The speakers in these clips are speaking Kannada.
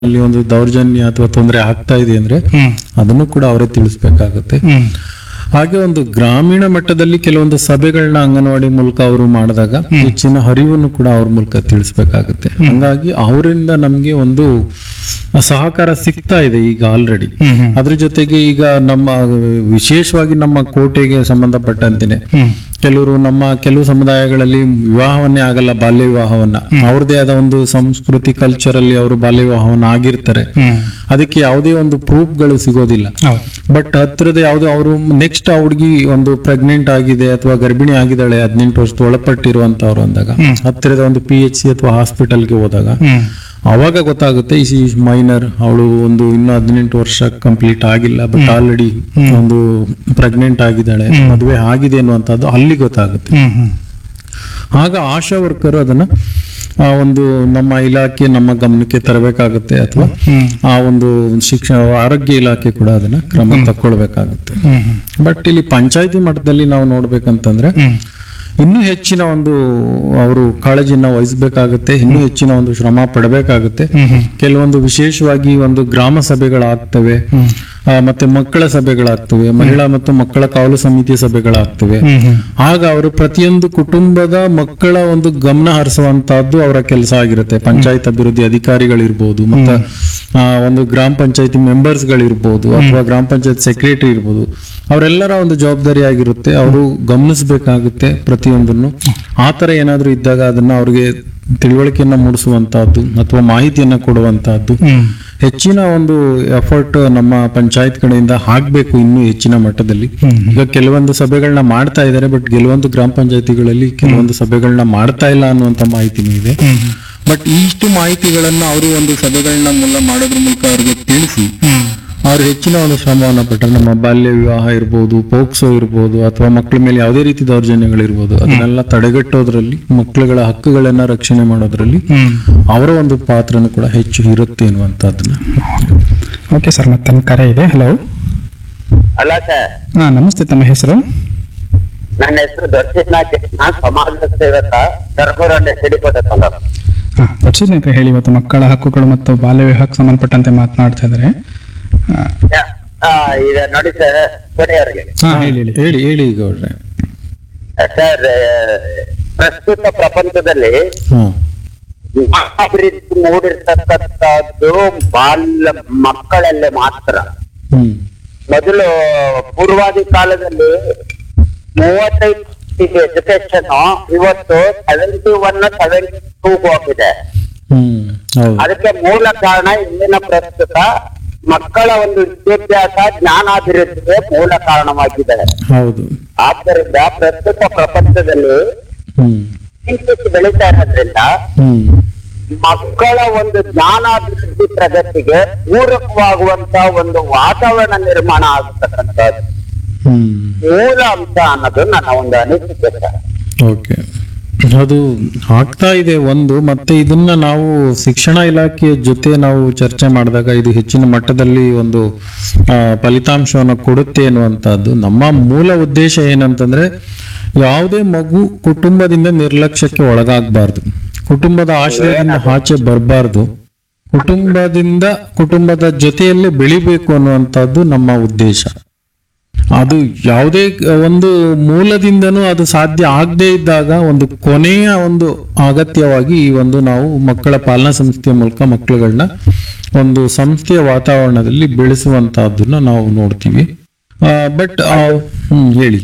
ಅಲ್ಲಿ ಒಂದು ದೌರ್ಜನ್ಯ ಅಥವಾ ತೊಂದರೆ ಆಗ್ತಾ ಇದೆ ಅಂದ್ರೆ ಹ್ಮ್ ಅದನ್ನು ಕೂಡ ಅವರೇ ತಿಳಿಸ್ಬೇಕಾಗುತ್ತೆ ಹ್ಮ್ ಹಾಗೆ ಒಂದು ಗ್ರಾಮೀಣ ಮಟ್ಟದಲ್ಲಿ ಕೆಲವೊಂದು ಸಭೆಗಳನ್ನ ಅಂಗನವಾಡಿ ಮೂಲಕ ಅವರು ಮಾಡಿದಾಗ ಹೆಚ್ಚಿನ ಹರಿವನ್ನು ಕೂಡ ಅವ್ರ ಮೂಲಕ ತಿಳಿಸ್ಬೇಕಾಗುತ್ತೆ ಹಂಗಾಗಿ ಅವರಿಂದ ನಮ್ಗೆ ಒಂದು ಸಹಕಾರ ಸಿಗ್ತಾ ಇದೆ ಈಗ ಆಲ್ರೆಡಿ ಹ್ಮ್ ಹ್ಮ್ ಅದ್ರ ಜೊತೆಗೆ ಈಗ ನಮ್ಮ ವಿಶೇಷವಾಗಿ ನಮ್ಮ ಕೋಟೆಗೆ ಸಂಬಂಧಪಟ್ಟಂತೆನೆ ಹ್ಮ್ ಕೆಲವರು ನಮ್ಮ ಕೆಲವು ಸಮುದಾಯಗಳಲ್ಲಿ ವಿವಾಹವನ್ನೇ ಆಗಲ್ಲ ಬಾಲ್ಯ ವಿವಾಹವನ್ನ ಅವ್ರದೇ ಆದ ಒಂದು ಸಂಸ್ಕೃತಿ ಕಲ್ಚರ್ ಅಲ್ಲಿ ಅವರು ಬಾಲ್ಯ ವಿವಾಹವನ್ನ ಆಗಿರ್ತಾರೆ ಹ್ಮ್ ಅದಕ್ಕೆ ಯಾವುದೇ ಒಂದು ಪ್ರೂಫ್ ಗಳು ಸಿಗೋದಿಲ್ಲ ಹೌದು ಬಟ್ ಹತ್ರದ ಯಾವ್ದು ಅವರು ನೆಕ್ಸ್ಟ್ ಆ ಹುಡುಗಿ ಒಂದು ಪ್ರೆಗ್ನೆಂಟ್ ಆಗಿದೆ ಅಥವಾ ಗರ್ಭಿಣಿ ಆಗಿದ್ದಾಳೆ ಹದಿನೆಂಟು ವರ್ಷದ ಒಳಪಟ್ಟಿರುವಂತವ್ರು ಅಂದಾಗ ಹತ್ತಿರದ ಒಂದು ಪಿ ಎಚ್ ಸಿ ಅಥವಾ ಹಾಸ್ಪಿಟಲ್ಗೆ ಹೋದಾಗ ಹ್ಮ್ ಅವಾಗ ಗೊತ್ತಾಗುತ್ತೆ ಈ ಮೈನರ್ ಅವಳು ಒಂದು ಇನ್ನು ಹದಿನೆಂಟು ವರ್ಷ ಕಂಪ್ಲೀಟ್ ಆಗಿಲ್ಲ ಬಟ್ ಆಲ್ರೆಡಿ ಒಂದು ಪ್ರೆಗ್ನೆಂಟ್ ಆಗಿದ್ದಾಳೆ ಮದುವೆ ಆಗಿದೆ ಅನ್ನುವಂಥದ್ದು ಅಲ್ಲಿ ಗೊತ್ತಾಗುತ್ತೆ ಹ್ಮ್ ಹ್ಮ್ ಆಗ ಆಶಾ ವರ್ಕರ್ ಅದನ್ನ ಆ ಒಂದು ನಮ್ಮ ಇಲಾಖೆ ನಮ್ಮ ಗಮನಕ್ಕೆ ತರಬೇಕಾಗುತ್ತೆ ಅಥವಾ ಹ್ಮ್ ಆ ಒಂದು ಶಿಕ್ಷಣ ಆರೋಗ್ಯ ಇಲಾಖೆ ಕೂಡ ಅದನ್ನ ಕ್ರಮ ತಕ್ಕೊಳ್ಬೇಕಾಗುತ್ತೆ ಹ್ಮ್ ಹ್ಮ್ ಬಟ್ ಇಲ್ಲಿ ಪಂಚಾಯತಿ ಮಟ್ಟದಲ್ಲಿ ನಾವು ನೋಡ್ಬೇಕಂತಂದ್ರೆ ಹ್ಮ್ ಇನ್ನೂ ಹೆಚ್ಚಿನ ಒಂದು ಅವರು ಕಾಳಜಿನ ವಹಿಸಬೇಕಾಗುತ್ತೆ ಇನ್ನೂ ಹೆಚ್ಚಿನ ಒಂದು ಶ್ರಮ ಪಡಬೇಕಾಗುತ್ತೆ ಹ್ಮ್ ಹ್ಮ್ ಕೆಲವೊಂದು ವಿಶೇಷವಾಗಿ ಒಂದು ಗ್ರಾಮ ಸಭೆಗಳಾಗ್ತವೆ ಹ್ಮ್ ಆ, ಮತ್ತೆ ಮಕ್ಕಳ ಸಭೆಗಳಾಗ್ತವೆ ಮಹಿಳಾ ಮತ್ತು ಮಕ್ಕಳ ಕಾವಲು ಸಮಿತಿ ಸಭೆಗಳಾಗ್ತವೆ ಹ್ಮ್ ಹ್ಮ್ ಆಗ ಅವರು ಪ್ರತಿಯೊಂದು ಕುಟುಂಬದ ಮಕ್ಕಳ ಒಂದು ಗಮನ ಹರಿಸುವಂತಹದ್ದು ಅವರ ಕೆಲಸ ಆಗಿರುತ್ತೆ ಪಂಚಾಯತ್ ಅಭಿವೃದ್ಧಿ ಅಧಿಕಾರಿಗಳಿರ್ಬೋದು ಮತ್ತೆ ಆ, ಒಂದು ಗ್ರಾಮ ಪಂಚಾಯತಿ ಮೆಂಬರ್ಸ್ ಗಳಿರ್ಬೋದು ಅಥವಾ ಗ್ರಾಮ ಪಂಚಾಯತ್ ಸೆಕ್ರೆಟರಿ ಇರ್ಬೋದು ಅವರೆಲ್ಲರ ಒಂದು ಜವಾಬ್ದಾರಿ ಆಗಿರುತ್ತೆ ಅವರು ಗಮನಿಸಬೇಕಾಗುತ್ತೆ ಪ್ರತಿಯೊಂದನ್ನು ಆ ತರ ಏನಾದ್ರೂ ಇದ್ದಾಗ ಅದನ್ನ ಅವ್ರಿಗೆ ತಿಳುವಳಿಕೆಯನ್ನ ಮೂಡಿಸುವಂತಹದ್ದು ಅಥವಾ ಮಾಹಿತಿಯನ್ನ ಕೊಡುವಂತಹದ್ದು ಹ್ಮ್ ಹೆಚ್ಚಿನ ಒಂದು ಎಫರ್ಟ್ ನಮ್ಮ ಪಂಚಾಯತ್ ಕಡೆಯಿಂದ ಆಗ್ಬೇಕು ಇನ್ನೂ ಹೆಚ್ಚಿನ ಮಟ್ಟದಲ್ಲಿ ಈಗ ಕೆಲವೊಂದು ಸಭೆಗಳನ್ನ ಮಾಡ್ತಾ ಇದ್ದಾರೆ ಬಟ್ ಕೆಲವೊಂದು ಗ್ರಾಮ ಪಂಚಾಯತಿಗಳಲ್ಲಿ ಕೆಲವೊಂದು ಸಭೆಗಳನ್ನ ಮಾಡ್ತಾ ಇಲ್ಲ ಅನ್ನುವಂತ ಮಾಹಿತಿನೂ ಇದೆ ಬಟ್ ಇಷ್ಟು ಮಾಹಿತಿಗಳನ್ನ ಅವರು ಒಂದು ಸಭೆಗಳನ್ನ ಮೂಲ ಮಾಡೋದ್ರ ಮೂಲಕ ಅವ್ರಿಗೆ ತಿಳಿಸಿ ಹ್ಮ್ ಅವ್ರು ಹೆಚ್ಚಿನ ಒಂದು ಶ್ರಮವನ್ನ ಪಟ್ಟರೆ ನಮ್ಮ ಬಾಲ್ಯ ವಿವಾಹ ಇರ್ಬೋದು ಪೋಕ್ಸೋ ಇರ್ಬೋದು ಅಥವಾ ಮಕ್ಕಳ ಮೇಲೆ ಯಾವುದೇ ರೀತಿ ದೌರ್ಜನ್ಯಗಳಿರ್ಬೋದು ಅದನ್ನೆಲ್ಲ ತಡೆಗಟ್ಟೋದ್ರಲ್ಲಿ ಮಕ್ಕಳುಗಳ ಹಕ್ಕುಗಳನ್ನ ರಕ್ಷಣೆ ಮಾಡೋದ್ರಲ್ಲಿ ಹ್ಮ್ ಅವರ ಒಂದು ಪಾತ್ರನೂ ಕೂಡ ಹೆಚ್ಚು ಇರುತ್ತೆ ಅನ್ನುವಂಥದ್ದನ್ನ ಓಕೆ ಸರ್ ಮತ್ತೆ ಕರೆ ಇದೆ ಹಲೋ ಅಲ್ಲ ಸರ್ ಹಾ ನಮಸ್ತೆ ತಮ್ಮ ಹೆಸರು ನನ್ನ ಹೆಸರು ದರ್ಶನಾಥ್ ನಾನ್ ಸಮಾಜ ಸೇವಕ ಸರ್ಕೋರಂಡೆ ಸಿಡಿಕೋಟೆ ತಾಲೂಕು ಹಾ ದರ್ಶನ ಹೇಳಿ ಇವತ್ತು ಮಕ್ಕಳ ಹಕ್ಕುಗಳು ಮತ್ತು ಬಾಲ್ಯ ವಿವಾಹಕ್ಕೆ ಸಂಬಂಧಪಟ್ಟಂತೆ ಮಾತನಾಡ್ತಾ ಇದ್ದಾರೆ ಹಾ ಆ, ಈಗ ನೋಡಿ ಸರ್ ಕೊನೆಯವರೆಗೆ ಹಾ, ಹೇಳಿ ಹೇಳಿ ಹೇಳಿ ಹೇಳಿ ಗೌಡ್ರೆ ಸರ್ ಪ್ರಸ್ತುತ ಪ್ರಪಂಚದಲ್ಲಿ ಹಾ ಅಭಿವೃದ್ಧಿ ಮೂಡಿರ್ತಕ್ಕಂಥದ್ದು ಬಾಲ್ಯ ಮಕ್ಕಳಲ್ಲೇ ಮಾತ್ರ ಹ್ಮ್ ಮೊದಲು ಪೂರ್ವಾದಿ ಕಾಲದಲ್ಲಿ ಮೂವತ್ತೈದು ಎಜುಕೇಶನ್ ಇವತ್ತು ಸೆವೆಂಟಿ ಒನ್ ಸೆವೆಂಟಿ ಟೂ ಹೋಗಿದೆ ಹ್ಮ್ ಹೌದು ಅದಕ್ಕೆ ಮೂಲ ಕಾರಣ ಇಂದಿನ ಪ್ರಸ್ತುತ ಮಕ್ಕಳ ಒಂದು ವಿದ್ಯಾಭ್ಯಾಸ ಜ್ಞಾನಾಭಿವೃದ್ಧಿಗೆ ಮೂಲ ಕಾರಣವಾಗಿದೆ ಹೌದು ಆದ್ದರಿಂದ ಪ್ರಸ್ತುತ ಪ್ರಪಂಚದಲ್ಲಿ ಹ್ಮ್ ಇಂಗ್ಲಿಷ್ ಬೆಳೀತಾ ಇರೋದ್ರಿಂದ ಹ್ಮ್ ಮಕ್ಕಳ ಒಂದು ಜ್ಞಾನಾಭಿವೃದ್ಧಿ ಪ್ರಗತಿಗೆ ಪೂರಕವಾಗುವಂತ ಒಂದು ವಾತಾವರಣ ನಿರ್ಮಾಣ ಆಗತಕ್ಕಂಥದ್ದು ಹ್ಮ್ ಮೂಲ ಅಂಶ ಅನ್ನೋದು ನನ್ನ ಒಂದು ಅನಿಸಿಕೆ ಸರ್ ಓಕೆ ಅದು ಆಗ್ತಾ ಇದೆ ಒಂದು ಮತ್ತೆ ಇದನ್ನ ನಾವು ಶಿಕ್ಷಣ ಇಲಾಖೆಯ ಜೊತೆ ನಾವು ಚರ್ಚೆ ಮಾಡಿದಾಗ ಇದು ಹೆಚ್ಚಿನ ಮಟ್ಟದಲ್ಲಿ ಒಂದು ಆ, ಫಲಿತಾಂಶವನ್ನು ಕೊಡುತ್ತೆ ಅನ್ನುವಂಥದ್ದು ನಮ್ಮ ಮೂಲ ಉದ್ದೇಶ ಏನಂತಂದ್ರೆ ಯಾವುದೇ ಮಗು ಕುಟುಂಬದಿಂದ ನಿರ್ಲಕ್ಷ್ಯಕ್ಕೆ ಒಳಗಾಗಬಾರ್ದು ಕುಟುಂಬದ ಆಶ್ರಯದಿಂದ ಆಚೆ ಬರಬಾರ್ದು ಕುಟುಂಬದಿಂದ ಕುಟುಂಬದ ಜೊತೆಯಲ್ಲೇ ಬೆಳಿಬೇಕು ಅನ್ನುವಂಥದ್ದು ನಮ್ಮ ಉದ್ದೇಶ ಅದು ಯಾವುದೇ ಒಂದು ಮೂಲದಿಂದನೂ ಅದು ಸಾಧ್ಯ ಆಗದೇ ಇದ್ದಾಗ ಒಂದು ಕೊನೆಯ ಒಂದು ಅಗತ್ಯವಾಗಿ ಈ ಒಂದು ನಾವು ಮಕ್ಕಳ ಪಾಲನಾ ಸಂಸ್ಥೆಯ ಮೂಲಕ ಮಕ್ಕಳುಗಳನ್ನ ಒಂದು ಸಂಸ್ಥೆಯ ವಾತಾವರಣದಲ್ಲಿ ಬೆಳೆಸುವಂತಹದ್ದನ್ನ ನಾವು ನೋಡ್ತೀವಿ ಬಟ್ ಹ್ಮ್ ಹೇಳಿ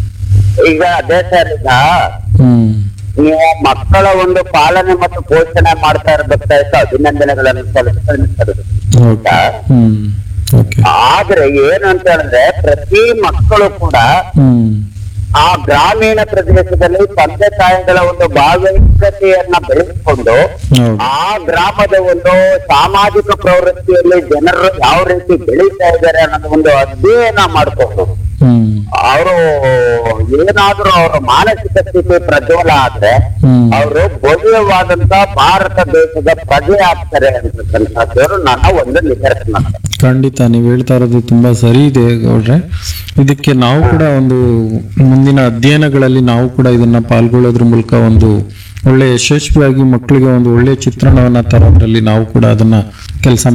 ಈಗ ಅದೇ ಸರ್ ಈಗ ಹ್ಮ್ ನೀವು ಮಕ್ಕಳ ಒಂದು ಪಾಲನೆ ಮತ್ತು ಪೋಷಣೆ ಮಾಡ್ತಾ ಇರಬೇಕಾಯ್ತು ಅಭಿನಂದನೆಗಳನ್ನು ಸಲ್ಲಿಸ್ತಾರೆ ಓಕೆ ಹ್ಮ್ ಓಕೆ ಆದ್ರೆ ಏನು ಅಂತ ಹೇಳಿದ್ರೆ ಪ್ರತಿ ಮಕ್ಕಳು ಕೂಡ ಹ್ಮ್ ಆ ಗ್ರಾಮೀಣ ಪ್ರದೇಶದಲ್ಲಿ ತಂದೆ ತಾಯಿಗಳ ಒಂದು ಭಾಗವಹಿಕತೆಯನ್ನ ಬೆಳೆಸಿಕೊಂಡು ಹೌದು ಆ ಗ್ರಾಮದ ಒಂದು ಸಾಮಾಜಿಕ ಪ್ರವೃತ್ತಿಯಲ್ಲಿ ಜನರು ಯಾವ ರೀತಿ ಬೆಳೀತಾ ಇದ್ದಾರೆ ಅನ್ನೋದು ಒಂದು ಅಧ್ಯಯನ ಮಾಡ್ಕೊಂಡು ಹ್ಮ್ ಅವರು ಏನಾದ್ರೂ ಅವರ ಮಾನಸಿಕ ಸ್ಥಿತಿ ಪ್ರಜ್ವಲ ಆದ್ರೆ ಹ್ಮ್ ಅವರು ಭವ್ಯವಾದಂತ ಭಾರತ ದೇಶದ ಪ್ರಜೆ ಆಗ್ತಾರೆ ಅಂತಕ್ಕಂಥದ್ದು ನನ್ನ ಒಂದು ನಿದರ್ಶನ ಖಂಡಿತ ನೀವು ಹೇಳ್ತಾ ಇರೋದು ತುಂಬಾ ಸರಿ ಇದೆ ಗೌಡ್ರೆ ಇದಕ್ಕೆ ನಾವು ಕೂಡ ಒಂದು ಮುಂದಿನ ಅಧ್ಯಯನಗಳಲ್ಲಿ ನಾವು ಕೂಡ ಇದನ್ನ ಪಾಲ್ಗೊಳ್ಳೋದ್ರ ಮೂಲಕ ಒಂದು ಒಳ್ಳೆ ಯಶಸ್ವಿಯಾಗಿ ಮಕ್ಕಳಿಗೆ ಒಂದು ಒಳ್ಳೆ ಚಿತ್ರಣವನ್ನ ತರೋದ್ರಲ್ಲಿ ನಾವು ಕೂಡ ಅದನ್ನ ಕೆಲಸ